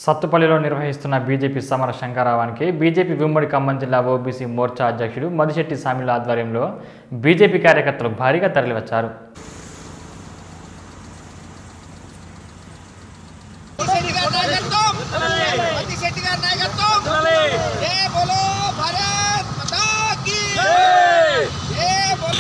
సత్తుపల్లిలో నిర్వహిస్తున్న బీజేపీ సమర శంకరావానికి బీజేపీ ఉమ్మడి ఖమ్మం జిల్లా ఓబీసీ మోర్చా అధ్యక్షుడు మదిశెట్టి సామిల ఆధ్వర్యంలో బీజేపీ కార్యకర్తలు భారీగా తరలివచ్చారు శెట్టి గారి నాయకత్వం మతి శెట్టి గారి నాయకత్వం జై బోలో భారత్ మాతా కీ జై బోలో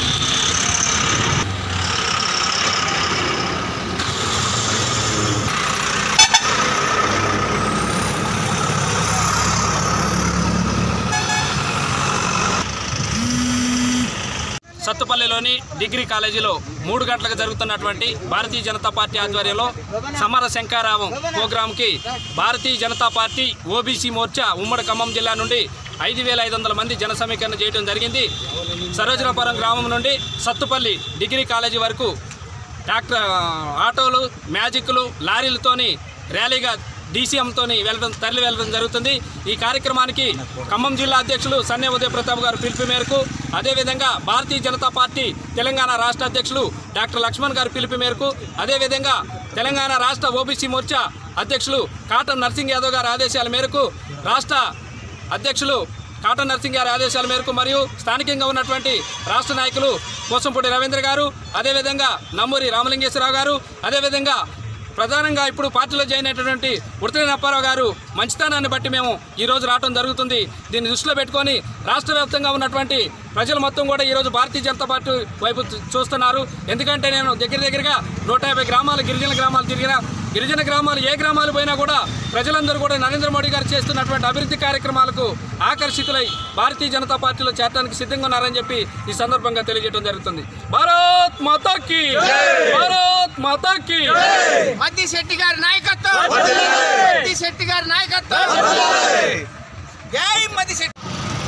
సత్తుపల్లిలోని డిగ్రీ కాలేజీలో మూడు గంటలకు జరుగుతున్నటువంటి భారతీయ జనతా పార్టీ ఆధ్వర్యంలో సమర శంకారావం ప్రోగ్రాంకి భారతీయ జనతా పార్టీ ఓబీసీ మోర్చా ఉమ్మడి ఖమ్మం జిల్లా నుండి ఐదు వేల ఐదు వందల మంది జన సమీకరణ చేయడం జరిగింది సరోజనపురం గ్రామం నుండి సత్తుపల్లి డిగ్రీ కాలేజీ వరకు ట్రాక్టర్ ఆటోలు మ్యాజిక్లు లారీలతోని ర్యాలీగా డీసీఎంతోని వెళ్ళడం తరలి వెళ్ళడం జరుగుతుంది ఈ కార్యక్రమానికి ఖమ్మం జిల్లా అధ్యక్షులు సన్నే ఉదయ ప్రతాప్ గారు పిలుపు మేరకు అదేవిధంగా భారతీయ జనతా పార్టీ తెలంగాణ రాష్ట్ర అధ్యక్షులు డాక్టర్ లక్ష్మణ్ గారి పిలుపు మేరకు అదేవిధంగా తెలంగాణ రాష్ట్ర ఓబీసీ మోర్చా అధ్యక్షులు కాటన్ నర్సింగ్ యాదవ్ గారి ఆదేశాల మేరకు రాష్ట్ర అధ్యక్షులు కాటన్ నర్సింగ్ గారి ఆదేశాల మేరకు మరియు స్థానికంగా ఉన్నటువంటి రాష్ట్ర నాయకులు కోసంపూడి రవీంద్ర గారు అదేవిధంగా నమ్మూరి రామలింగేశ్వరరావు గారు అదేవిధంగా ప్రధానంగా ఇప్పుడు పార్టీలో జాయిన్ అయినటువంటి ఉడతని అప్పారావు గారు మంచితనాన్ని బట్టి మేము ఈ రోజు రావడం జరుగుతుంది దీన్ని దృష్టిలో పెట్టుకొని రాష్ట్ర వ్యాప్తంగా ఉన్నటువంటి ప్రజలు మొత్తం కూడా ఈరోజు భారతీయ జనతా పార్టీ వైపు చూ- చూస్తున్నారు ఎందుకంటే నేను దగ్గర దగ్గరగా నూట యాభై గ్రామాలు గిరిజన గ్రామాలు తిరిగిన గిరిజన గ్రామాలు ఏ గ్రామాలు పోయినా కూడా ప్రజలందరూ కూడా నరేంద్ర మోడీ గారు చేస్తున్నటువంటి అభివృద్ధి కార్యక్రమాలకు ఆకర్షితులై భారతీయ జనతా పార్టీలో చేరడానికి సిద్ధంగా ఉన్నారని చెప్పి ఈ సందర్భంగా తెలియజేయడం జరుగుతుంది భారత్ మాతాకి భారత్ మాతాకి మతి శెట్టి గారి నాయకత్వం మతి శెట్టి గారి నాయకత్వం జై మతి శెట్టి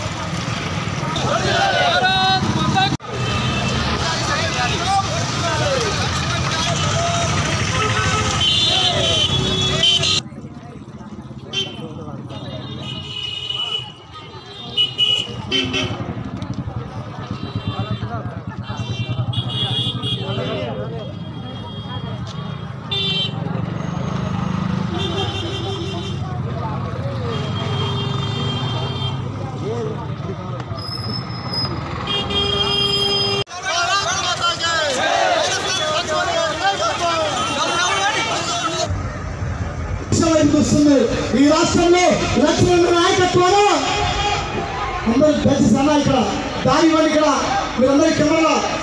భారత్ మాతాకి వైపు వస్తుంది ఈ రాష్ట్రంలో లక్ష్మణ నాయకత్వంలో అందరూ దయచేసి అన్న ఇక్కడ దారి ఇవ్వండి ఇక్కడ మీరందరూ కెమెరా